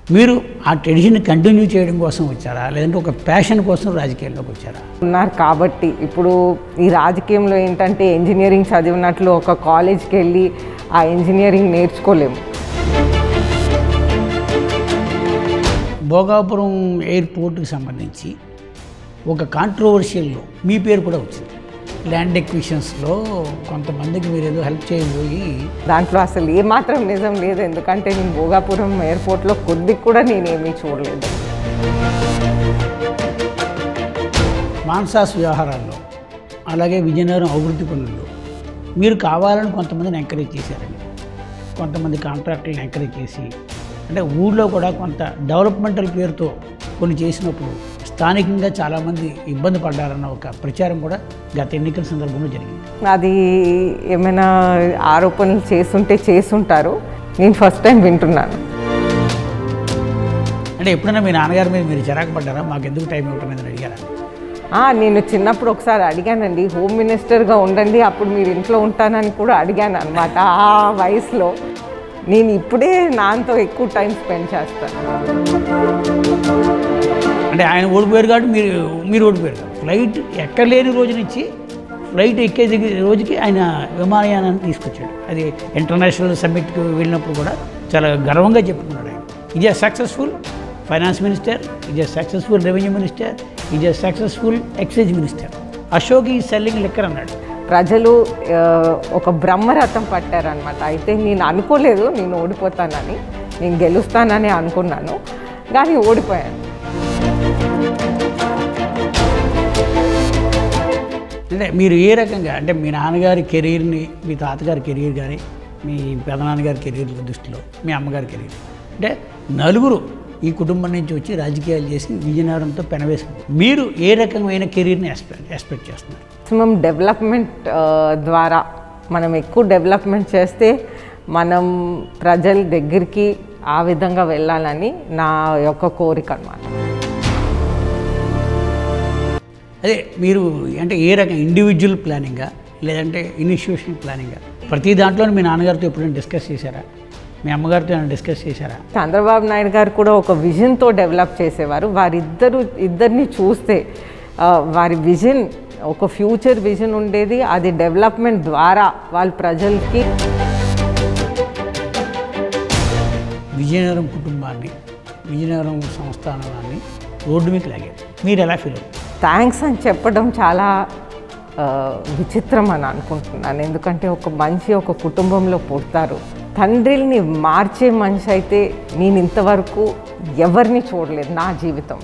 మీరు ఆ tradition continue చేయడం కోసం వచ్చారా లేదంటే ఒక ప్యాషన్ కోసం రాజకీయాల్లోకి వచ్చారా ఉన్నారు కాబట్టి ఇప్పుడు ఈ రాజకీయంలో ఏంటంటే ఇంజనీరింగ్ చదివినట్లు ఒక కాలేజ్కి వెళ్ళి ఆ ఇంజనీరింగ్ నేర్చుకోలేము భోగాపురం ఎయిర్పోర్ట్కి సంబంధించి ఒక కాంట్రవర్షియల్లో మీ పేరు కూడా వచ్చింది ల్యాండ్ ఎక్విషన్స్లో కొంతమందికి మీరు ఏదో హెల్ప్ చేయబోయి దాంట్లో అసలు ఏమాత్రం నిజం లేదు ఎందుకంటే నేను భోగాపురం ఎయిర్పోర్ట్లో కొద్ది కూడా నేనేమీ చూడలేదు మాన్సాస్ వ్యవహారాల్లో అలాగే విజయనగరం అభివృద్ధి పనుల్లో మీరు కావాలని కొంతమందిని ఎంకరేజ్ చేశారండి కొంతమంది కాంట్రాక్టర్లను ఎంకరేజ్ చేసి అంటే ఊళ్ళో కూడా కొంత డెవలప్మెంటల్ పేరుతో కొన్ని చేసినప్పుడు స్థానికంగా చాలామంది ఇబ్బంది పడ్డారన్న ఒక ప్రచారం కూడా గత ఎన్నికల సందర్భంలో జరిగింది అది ఏమైనా ఆరోపణలు చేస్తుంటే చేసుంటారు నేను ఫస్ట్ టైం వింటున్నాను అంటే ఎప్పుడైనా మీ నాన్నగారి మీద మీరు చిరాకు పడ్డారా మాకు ఎందుకు టైం ఇవ్వటం అడిగారా ఆ, నేను చిన్నప్పుడు ఒకసారి అడిగానండి హోమ్ మినిస్టర్గా ఉండండి అప్పుడు మీరు ఇంట్లో ఉంటానని కూడా అడిగాను అనమాట ఆ వయసులో నేను ఇప్పుడే నాన్నతో ఎక్కువ టైం స్పెండ్ చేస్తాను అంటే ఆయన ఓడిపోయారు కాబట్టి మీరు మీరు ఓడిపోయారు కాబట్టి ఫ్లైట్ ఎక్కలేని రోజు నుంచి ఫ్లైట్ ఎక్కే దిగే రోజుకి ఆయన విమానయానాన్ని తీసుకొచ్చాడు అది ఇంటర్నేషనల్ సమ్మిట్కి వెళ్ళినప్పుడు కూడా చాలా గర్వంగా చెప్పుకున్నాడు ఆయన is a successful finance minister is a successful revenue minister is a successful excise minister Ashok ఈ సెల్లింగ్ లెక్కర్ అన్నాడు ప్రజలు ఆ, ఒక బ్రహ్మరథం పట్టారనమాట అయితే నేను అనుకోలేదు నేను ఓడిపోతానని నేను గెలుస్తానని అనుకున్నాను కానీ ఓడిపోయాను అంటే మీరు ఏ రకంగా అంటే మీ నాన్నగారి కెరీర్ని మీ తాతగారి కెరీర్ కానీ మీ పెదనాన్నగారి కెరీర్ దృష్టిలో మీ అమ్మగారి కెరీర్ అంటే నలుగురు ఈ కుటుంబం నుంచి వచ్చి రాజకీయాలు చేసి విజయనగరంతో పెనవేసుకుంటారు మీరు ఏ రకమైన కెరీర్ని ఎక్స్పెక్ట్ ఎక్స్పెక్ట్ చేస్తున్నారు మ్యాక్సిమం డెవలప్మెంట్ ఆ, ద్వారా మనం ఎక్కువ డెవలప్మెంట్ చేస్తే మనం ప్రజల దగ్గరికి ఆ విధంగా వెళ్ళాలని నా యొక్క కోరిక అనమాట అదే మీరు అంటే ఏ రకం ఇండివిజువల్ ప్లానింగా లేదంటే ఇనిషియేషన్ ప్లానింగా ప్రతి దాంట్లో మీ నాన్నగారితో ఎప్పుడైనా డిస్కస్ చేశారా మీ అమ్మగారితో ఏమైనా డిస్కస్ చేశారా చంద్రబాబు నాయుడు గారు కూడా ఒక విజన్తో డెవలప్ చేసేవారు వారిద్దరు ఇద్దరిని చూస్తే ఆ, వారి విజన్ ఒక ఫ్యూచర్ విజన్ ఉండేది అది డెవలప్మెంట్ ద్వారా వాళ్ళ ప్రజలకి విజయనగరం కుటుంబాన్ని విజయనగరం సంస్థానాన్ని రోడ్డు మీకు లాగారు మీరు ఎలా ఫీల్ అవుతారు థ్యాంక్స్ అని చెప్పడం చాలా ఆ, విచిత్రం అని అనుకుంటున్నాను ఎందుకంటే ఒక మనిషి ఒక కుటుంబంలో పుడతారు తండ్రిని మార్చే మనిషి అయితే నేను ఇంతవరకు ఎవరిని చూడలేదు నా జీవితం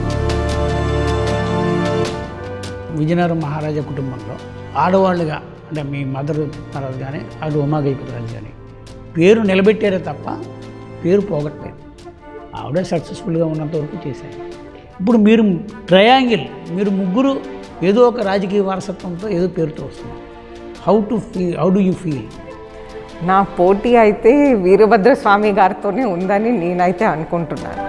విజయనగరం మహారాజా కుటుంబంలో ఆడవాళ్ళుగా అంటే మీ మదర్ తర్వాత కానీ అటు ఉమాగైపురాజు కానీ పేరు నిలబెట్టారే తప్ప పేరు పోగొట్టలేదు ఆవిడ సక్సెస్ఫుల్గా ఉన్నంత వరకు చేశారు ఇప్పుడు మీరు ట్రయాంగిల్ మీరు ముగ్గురు ఏదో ఒక రాజకీయ వారసత్వంతో ఏదో పేరుతో వస్తున్నారు how to feel how do you feel నా పోటీ అయితే వీరభద్ర స్వామి గారితోనే ఉందని నేనైతే అనుకుంటున్నాను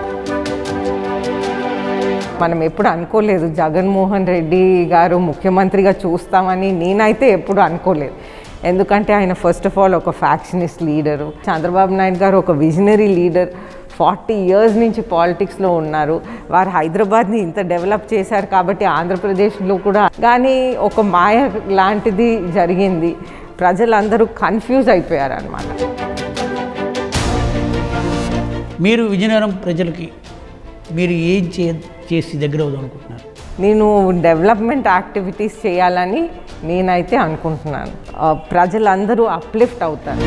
మనం ఎప్పుడు అనుకోలేదు జగన్మోహన్ రెడ్డి గారు ముఖ్యమంత్రిగా చూస్తామని నేనైతే ఎప్పుడు అనుకోలేదు ఎందుకంటే ఆయన ఫస్ట్ ఆఫ్ ఆల్ ఒక ఫ్యాక్షనిస్ట్ లీడరు చంద్రబాబు నాయుడు గారు ఒక విజనరీ లీడర్ ఫార్టీ ఇయర్స్ నుంచి పాలిటిక్స్లో ఉన్నారు వారు హైదరాబాద్ని ఇంత డెవలప్ చేశారు కాబట్టి ఆంధ్రప్రదేశ్లో కూడా కానీ ఒక మాయ లాంటిది జరిగింది ప్రజలందరూ కన్ఫ్యూజ్ అయిపోయారు అనమాట మీరు విజయనగరం ప్రజలకి మీరు ఏం చే చేసి దగ్గర అవుదాం అనుకుంటున్నారు నేను డెవలప్మెంట్ యాక్టివిటీస్ చేయాలని నేనైతే అనుకుంటున్నాను ఆ, ప్రజలందరూ అప్లిఫ్ట్ అవుతారు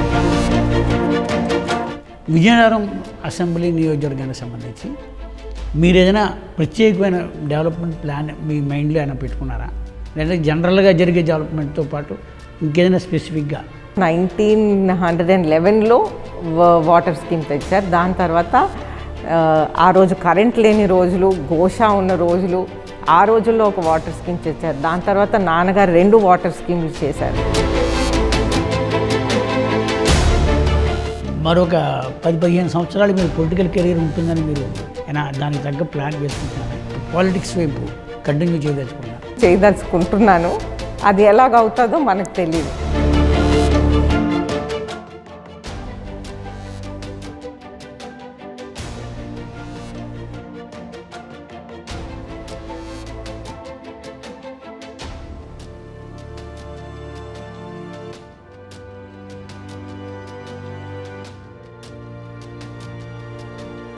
విజయనగరం అసెంబ్లీ నియోజకవర్గానికి సంబంధించి మీరు ఏదైనా ప్రత్యేకమైన డెవలప్మెంట్ ప్లాన్ మీ మైండ్లో ఏమైనా పెట్టుకున్నారా లేదా జనరల్గా జరిగే డెవలప్మెంట్తో పాటు ఇంకేదైనా స్పెసిఫిక్గా నైన్టీన్ హండ్రెడ్ అండ్ లెవెన్లో వాటర్ స్కీమ్ తెచ్చారు దాని తర్వాత ఆ, ఆ రోజు కరెంట్ లేని రోజులు గోషా ఉన్న రోజులు ఆ రోజుల్లో ఒక వాటర్ స్కీమ్ తెచ్చారు దాని తర్వాత నాన్నగారు రెండు వాటర్ స్కీమ్లు చేశారు మరొక పది పదిహేను సంవత్సరాలు మీరు పొలిటికల్ కెరీర్ ఉంటుందని మీరు ఏమైనా దానికి తగ్గ ప్లాన్ వేసుకుంటున్నారు పాలిటిక్స్ వైపు కంటిన్యూ చేయదలుచుకున్నారు చేయదలుచుకుంటున్నాను అది ఎలాగవుతుందో మనకు తెలియదు